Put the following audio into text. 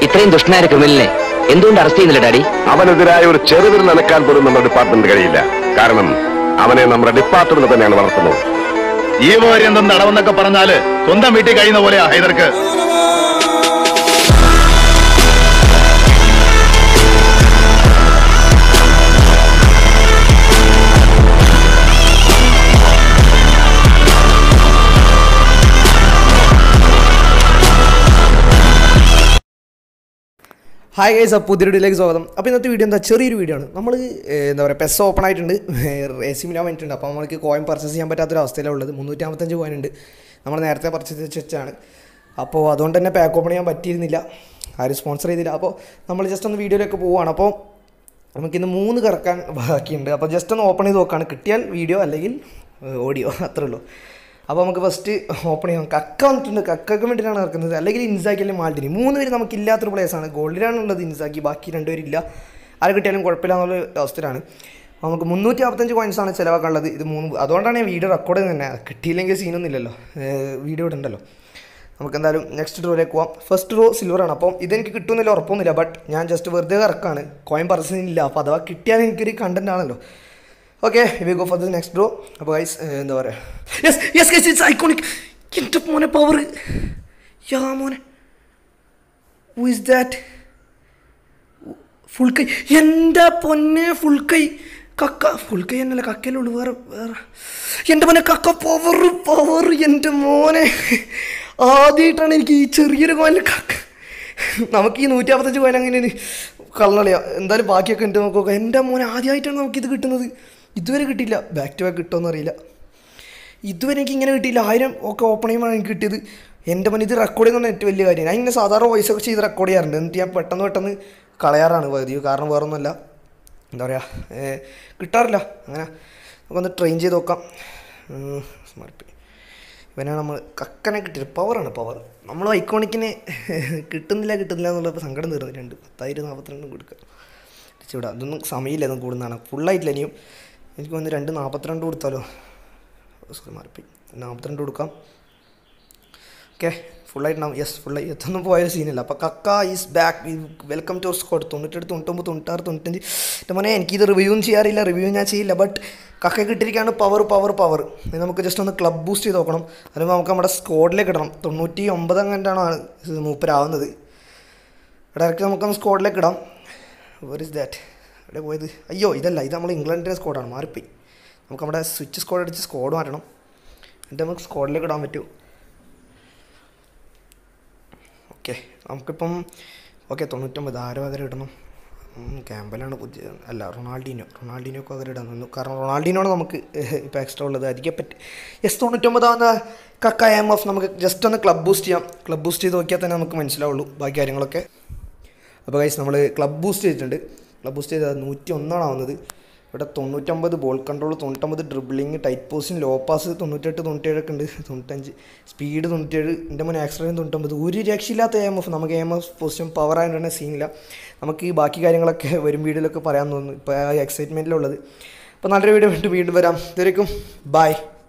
ഇത്രയും ദുഷ്ടനായ ക്രിമിനലിനെ എന്തുകൊണ്ട് അറസ്റ്റ് ചെയ്യുന്നില്ല ഡാഡി അവനെതിരായ ഒരു ചെറുവിൽ നനക്കാൻ പോലും നമ്മുടെ ഡിപ്പാർട്ട്മെന്റ് കഴിയില്ല കാരണം അവനെ നമ്മുടെ ഡിപ്പാർട്ട്മെന്റ് തന്നെയാണ് വളർത്തുന്നത് ഈ പര്യന്തം നടവെന്നൊക്കെ പറഞ്ഞാല് സ്വന്തം വീട്ടിൽ കഴിയുന്ന പോലെയാ ഹൈദർക്ക് ഹായ് ഗൈസ് അപ്പോൾ പുതിയ വീഡിയോയിലേക്ക് സ്വാഗതം അപ്പോൾ ഇന്നത്തെ വീഡിയോ എന്താ ചെറിയൊരു വീഡിയോ ആണ് നമ്മൾ എന്താ പറയുക പെസ് ഓപ്പൺ ആയിട്ടുണ്ട് റേസിംഗ് ഇടാൻ വേണ്ടിയിട്ടുണ്ട് അപ്പോൾ നമുക്ക് കോയിൻ പർച്ചേസ് ചെയ്യാൻ പറ്റാത്തൊരു അവസ്ഥയിലാണ് ഉള്ളത് മുന്നൂറ്റി അമ്പത്തഞ്ച് കോയിൻ ഉണ്ട് നമ്മൾ നേരത്തെ പർച്ചേസ് വെച്ചാണ് അപ്പോൾ അതുകൊണ്ട് തന്നെ പാക്ക് ഓപ്പൺ ചെയ്യാൻ പറ്റിയിരുന്നില്ല ആരും സ്പോൺസർ ചെയ്തില്ല അപ്പോൾ നമ്മൾ ജസ്റ്റ് ഒന്ന് വീഡിയോയിലേക്ക് പോവുകയാണ് അപ്പോൾ നമുക്കിന്ന് മൂന്ന് കറക്കാൻ ബാക്കിയുണ്ട് അപ്പോൾ ജസ്റ്റ് ഒന്ന് ഓപ്പൺ ചെയ്ത് നോക്കുകയാണ് കിട്ടിയാൽ വീഡിയോ അല്ലെങ്കിൽ ഓഡിയോ അത്രേ ഉള്ളൂ അപ്പോൾ നമുക്ക് ഫസ്റ്റ് ഓപ്പൺ ചെയ്യാം കക്ക വന്നിട്ടുണ്ട് കക്കയ്ക്ക് വേണ്ടിയിട്ടാണ് ഇറക്കുന്നത് അല്ലെങ്കിൽ ഇൻസാക്കി അല്ലെങ്കിൽ മാൾട്ടിനി മൂന്ന് പേര് നമുക്ക് ഇല്ലാത്തൊരു പ്ലേസാണ് ഗോൾഡിലാണുള്ളത് ഇൻസാക്കി ബാക്കി രണ്ടുപേരില്ല ആര് കിട്ടിയാലും കുഴപ്പമില്ല എന്നുള്ള അവസ്ഥയിലാണ് അപ്പോൾ നമുക്ക് മുന്നൂറ്റി അറുപത്തഞ്ച് coins ആണ് ചിലവാക്കാനുള്ളത് ഇത് മൂന്ന് അതുകൊണ്ടാണ് ഞാൻ വീഡിയോ റെക്കോർഡ് തന്നെ കിട്ടിയില്ലെങ്കിൽ സീനൊന്നും ഇല്ലല്ലോ വീഡിയോ ഇടണ്ടല്ലോ നമുക്ക് എന്തായാലും നെക്സ്റ്റ് ഡ്രോയിലേക്ക് പോവാം ഫസ്റ്റ് ഡ്രോ സിൽവർ ആണ് അപ്പോൾ ഇതെനിക്ക് കിട്ടുമെന്നില്ല ഉറപ്പൊന്നുമില്ല ബട്ട് ഞാൻ ജസ്റ്റ് വെറുതെ ഇറക്കാണ് കോയിൻ പർസനില്ല അപ്പോൾ അഥവാ കിട്ടിയാൽ എനിക്കൊരു കണ്ടന്റ് ആണല്ലോ okay we go for the next draw അപ്പോൾ ഗൈസ് എന്താ പറയുക yes yes guys it's iconic എൻ്റെ മോനെ പവർ യാ മോനെ ഹു ഇസ് ദാറ്റ് ഫുൾ കൈ എൻ്റെ പൊന്നെ ഫുൾ കൈ കക്ക ഫുൾ കൈ എന്നല്ല കക്കയിലുള്ളൂ വേറെ വേറെ എൻ്റെ മോനെ കക്ക പവർ പവർ എൻ്റെ മോനെ ആദ്യമായിട്ടാണ് എനിക്ക് ഈ ചെറിയൊരു കോയിനിൽ കക്ക നമുക്ക് ഈ നൂറ്റി അമ്പത്തഞ്ച് കോയിൻ അങ്ങനെ കള്ളളിയാ എന്തായാലും ബാക്കിയൊക്കെ എൻ്റെ നോക്കുക എൻ്റെ മോനെ ആദ്യമായിട്ടാണ് നമുക്കിത് കിട്ടുന്നത് ഇതുവരെ കിട്ടിയില്ല ബാക്ക് ടു ബാക്ക് കിട്ടുമെന്ന് അറിയില്ല ഇതുവരെ എനിക്ക് ഇങ്ങനെ കിട്ടിയില്ല ആയിരം ഒക്കെ ഓപ്പൺ ചെയ്യുമ്പോഴാണ് എനിക്ക് കിട്ടിയത് എൻ്റെ മന ഇത് റെക്കോർഡ് ചെയ്യുന്ന ഏറ്റവും വലിയ കാര്യം ഞാൻ ഇങ്ങനെ സാധാരണ വോയിസ് ഒക്കെ ചെയ്ത് റെക്കോർഡ് ചെയ്യാറുണ്ട് എന്നിട്ട് ഞാൻ പെട്ടെന്ന് പെട്ടെന്ന് കളയാറാണ് പതിവ് കാരണം വേറൊന്നുമല്ല എന്താ പറയുക കിട്ടാറില്ല അങ്ങനെ നമുക്കൊന്ന് ട്രെയിൻ ചെയ്ത് നോക്കാം സ്മാർട്ട് ഇവനാണ് നമ്മൾ കക്കനെ കിട്ടിയത് പവറാണ് പവർ നമ്മൾ ഐക്കോണിക്കിനെ കിട്ടുന്നില്ല കിട്ടുന്നില്ല എന്നുള്ള ഇപ്പോൾ സങ്കടം തീർന്നിട്ടുണ്ട് പത്തായിരം നാൽപ്പത്തിരണ്ടും കൊടുക്കുക ഇവിടെ അതൊന്നും സമയമില്ല ഇതൊന്നും കൂടുന്നതാണ് ഫുള്ളായിട്ടില്ല ഇനിയും എനിക്ക് വന്ന് രണ്ട് നാൽപ്പത്തിരണ്ട് കൊടുത്താലോ സോറി മാറിപ്പോയി നാൽപ്പത്തിരണ്ട് കൊടുക്കാം ഓക്കെ ഫുള്ളായിട്ടുണ്ടാവും യെസ് ഫുള്ളായി എത്തൊന്നും പോയ സീനില്ല അപ്പോൾ Kaka is back welcome to squad തൊണ്ണൂറ്റെട്ട് തൊണ്ണൂറ്റൊമ്പത് തൊണ്ണൂറ്റാറ് തൊണ്ണൂറ്റഞ്ച് എൻ്റെ മോനെ എനിക്കിത് റിവ്യൂവും ചെയ്യാറില്ല റിവ്യൂ ഞാൻ ചെയ്യില്ല ബട്ട് കക്ക കിട്ടിയിരിക്കുകയാണ് പവർ പവർ പവർ നമുക്ക് ജസ്റ്റ് ഒന്ന് ക്ലബ് ബൂസ്റ്റ് ചെയ്ത് നോക്കണം അതിന് നമുക്ക് നമ്മുടെ സ്കോഡിലേക്ക് ഇടണം തൊണ്ണൂറ്റി ഒമ്പത് അങ്ങനെയാണ് മൂപ്പരാവുന്നത് ഡയറക്റ്റ് നമുക്കൊന്ന് സ്കോഡിലേക്ക് ഇടാം വെർ ഇസ് ദാറ്റ് എവിടെ പോയത് അയ്യോ ഇതല്ല ഇത് നമ്മൾ ഇംഗ്ലണ്ടിൻ്റെ സ്കോഡാണ് മാറിപ്പോയി നമുക്ക് നമ്മുടെ സ്വിച്ച് സ്കോഡ് അടിച്ച് സ്കോഡ് മാറ്റണം എന്നിട്ട് നമുക്ക് സ്കോഡിലേക്ക് ഇടാൻ പറ്റൂ ഓക്കെ നമുക്കിപ്പം ഓക്കെ തൊണ്ണൂറ്റൊമ്പത് ആരോ പകരം ഇടണം ക്യാമ്പലാണ് പുതിയ അല്ല റൊണാൾഡീനോ റൊണാൾഡീനോക്ക് പകരം ഇടാൻ നിന്നു കാരണം റൊണാൾഡീനോണ് നമുക്ക് ഇപ്പോൾ എക്സ്ട്രാ ഉള്ളത് അധികം പറ്റി എസ് തൊണ്ണൂറ്റൊമ്പതാവുന്ന കക്ക എം എഫ് നമുക്ക് ജസ്റ്റ് ഒന്ന് ക്ലബ് ബൂസ്റ്റ് ചെയ്യാം ക്ലബ് ബൂസ്റ്റ് ചെയ്ത് നോക്കിയാൽ തന്നെ നമുക്ക് മനസ്സിലാവുള്ളൂ ബാക്കി കാര്യങ്ങളൊക്കെ അപ്പോൾ ഗൈസ് നമ്മൾ ക്ലബ് ബൂസ്റ്റ് ചെയ്തിട്ടുണ്ട് ക്ലബ് ബൂസ്റ്റ് ചെയ്തത് നൂറ്റി ഒന്നാണ് ആവുന്നത് ഇവിടെ തൊണ്ണൂറ്റൊമ്പത് ബോൾ കൺട്രോൾ തൊണ്ണൂറ്റൊമ്പത് dribbling tight possession low pass തൊണ്ണൂറ്റെട്ട് തൊണ്ണൂറ്റേഴൊക്കെ ഉണ്ട് തൊണ്ണൂറ്റഞ്ച് സ്പീഡ് തൊണ്ണൂറ്റേഴ് എൻ്റെ മുന്നേ ആക്സിഡൻറ്റ് തൊണ്ണൂറ്റൊമ്പത് ഒരു രക്ഷയില്ലാത്ത എം എഫ് നമുക്ക് എം എഫ് പൊസിഷൻ പവർ ആയതുകൊണ്ട് സീനില്ല നമുക്ക് ഈ ബാക്കി കാര്യങ്ങളൊക്കെ വരും വീഡിയോയിലൊക്കെ പറയാൻ തോന്നുന്നു ഇപ്പോൾ ആ എക്സൈറ്റ്മെൻറ്റിലുള്ളത് അപ്പോൾ നല്ലൊരു വീഡിയോ വീണ്ടും വീണ്ടും വരാം ഇതുവരെയും ബൈ